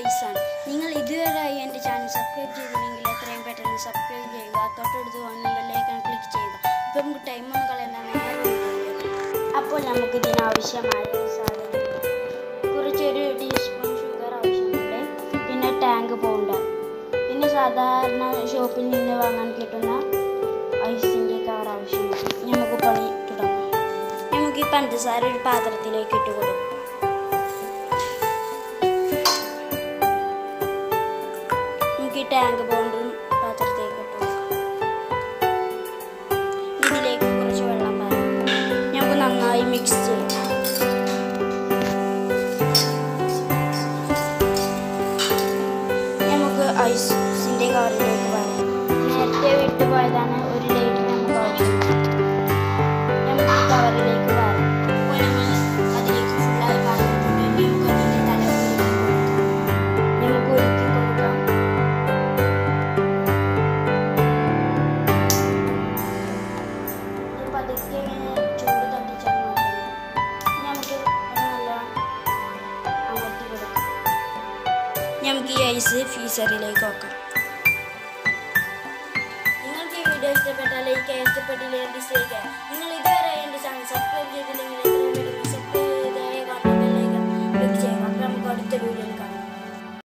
ഐസാണ് നിങ്ങൾ ഇതുവരെയായി എൻ്റെ channel subscribe ചെയ്തില്ലെങ്കിൽ എത്രയും പെട്ടെന്ന് സബ്സ്ക്രൈബ് ചെയ്യുക തൊട്ടടുത്ത് കാണുന്ന ബെല്ലൈക്കൺ ക്ലിക്ക് ചെയ്യുക ഇപ്പം നമുക്ക് ടൈമൊന്നും കളയണ്ട നേരെ വീഡിയോയിലേക്ക്. അപ്പോൾ നമുക്ക് ഇതിനാവശ്യമായ സാധനം കുറച്ചൊരു ടീസ്പൂൺ ഷുഗർ ആവശ്യമുണ്ട് പിന്നെ ടാങ്ക് പൗഡർ പിന്നെ സാധാരണ ഷോപ്പിൽ നിന്ന് വാങ്ങാൻ കിട്ടുന്ന ഐസിൻ്റെ കവർ ആവശ്യമുണ്ട് നമുക്ക് പണി തുടങ്ങാം നമുക്ക് ഈ പഞ്ചസാര ഒരു പാത്രത്തിലേക്ക് ഇട്ട് കൊടുക്കും നമുക്ക് ഈ ടാങ്ക് പൗണ്ടറും പാത്രത്തിലേക്ക് ഇട്ട് കൊടുക്കാം ഇതിലേക്ക് കുറച്ച് വെള്ളം പാരാം നമുക്ക് നന്നായി മിക്സ് ചെയ്യാം നമുക്ക് ഐസിൻ്റെ കവറിലേക്ക് പറയാം നേരത്തെ വിട്ടുപോയതാണ് ഒരു ലൈറ്റ് നമുക്ക് ആവശ്യം നമുക്ക് ഈ കവറിലേക്ക് പറയാം അപ്പോൾ നമ്മൾ അതിലേക്ക് ഫുള്ളായി പറഞ്ഞിട്ടുണ്ട് നമുക്ക് അതിൻ്റെ തല നമുക്ക് ഒരുക്കി കൊടുക്കാം ഇത് പതുക്കെ ഇങ്ങനെ ചൂട് തട്ടിച്ചാൽ മാത്രം മതി. നമുക്ക് അത് നല്ലോണം അമർത്തി കൊടുക്കാം നമുക്ക് ഈ ഐസ് ഫീസറിലേക്ക് വെക്കാം നിങ്ങൾക്ക് ഈ വീഡിയോ ഇഷ്ടപ്പെട്ടാൽ ലൈക്ക് ഇഷ്ടപ്പെട്ടില്ലെങ്കിൽ ഡിസ്ലൈക്ക് നിങ്ങൾ ഇതുവരെ എൻ്റെ ചാനൽ സബ്സ്ക്രൈബ് ചെയ്തില്ലെങ്കിൽ